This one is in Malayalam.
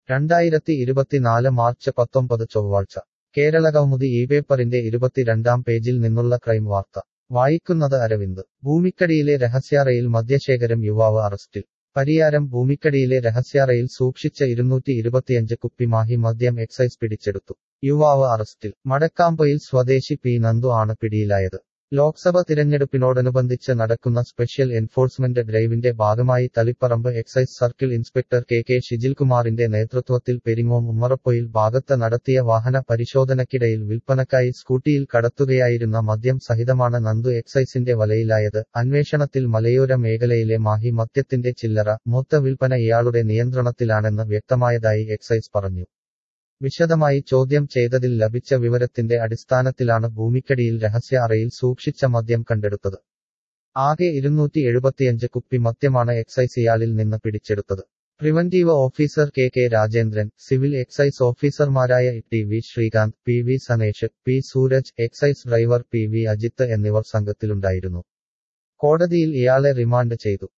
രണ്ടായിരത്തി ഇരുപത്തിനാല് മാർച്ച് പത്തൊമ്പത് ചൊവ്വാഴ്ച കേരളകൗമുദി ഈ പേപ്പറിന്റെ ഇരുപത്തിരണ്ടാം പേജിൽ നിന്നുള്ള ക്രൈം വാർത്ത വായിക്കുന്നത് അരവിന്ദ് ഭൂമിക്കടിയിലെ രഹസ്യാറയിൽ മദ്യശേഖരം യുവാവ് അറസ്റ്റിൽ പരിയാരം ഭൂമിക്കടിയിലെ രഹസ്യാറയിൽ സൂക്ഷിച്ച ഇരുന്നൂറ്റി ഇരുപത്തിയഞ്ച് കുപ്പി മാഹി മദ്യം എക്സൈസ് പിടിച്ചെടുത്തു യുവാവ് അറസ്റ്റിൽ മടക്കാമ്പയിൽ സ്വദേശി പി നന്ദു ആണ് പിടിയിലായത് ലോക്സഭ തിരഞ്ഞെടുപ്പിനോടനുബന്ധിച്ച് നടക്കുന്ന സ്പെഷ്യൽ എൻഫോഴ്സ്മെന്റ് ഡ്രൈവിന്റെ ഭാഗമായി Thaliparamba excise circle inspector K K ഷിജിൽകുമാറിന്റെ നേതൃത്വത്തിൽ പെരിങ്ങോം ഉമ്മറപ്പൊയിൽ ഭാഗത്ത് നടത്തിയ വാഹന പരിശോധനയ്ക്കിടയിൽ വിൽപ്പനക്കായി സ്കൂട്ടിയിൽ കടത്തുകയായിരുന്ന മദ്യം സഹിതമാണ് നന്ദു എക്സൈസിന്റെ വലയിലായത് അന്വേഷണത്തിൽ മലയോര മേഖലയിലെ മാഹി മദ്യത്തിന്റെ ചില്ലറ മൊത്ത വിൽപ്പന ഇയാളുടെ നിയന്ത്രണത്തിലാണെന്ന് വ്യക്തമായതായി എക്സൈസ് പറഞ്ഞു വിശദമായി ചോദ്യം ചെയ്തതിൽ ലഭിച്ച വിവരത്തിന്റെ അടിസ്ഥാനത്തിലാണ് ഭൂമിക്കടിയിൽ രഹസ്യ അറയിൽ സൂക്ഷിച്ച മദ്യം കണ്ടെടുത്തത് ആകെ ഇരുന്നൂറ്റി എഴുപത്തിയഞ്ച് കുപ്പി മദ്യമാണ് എക്സൈസ് ഇയാളിൽ നിന്ന് പിടിച്ചെടുത്തത് preventive officer K K Rajendran civil excise ഓഫീസർമാരായ T V Sreekanth P V Sanesh P Sooraj excise driver P V Ajith എന്നിവർ സംഘത്തിലുണ്ടായിരുന്നു കോടതിയിൽ ഇയാളെ റിമാൻഡ് ചെയ്തു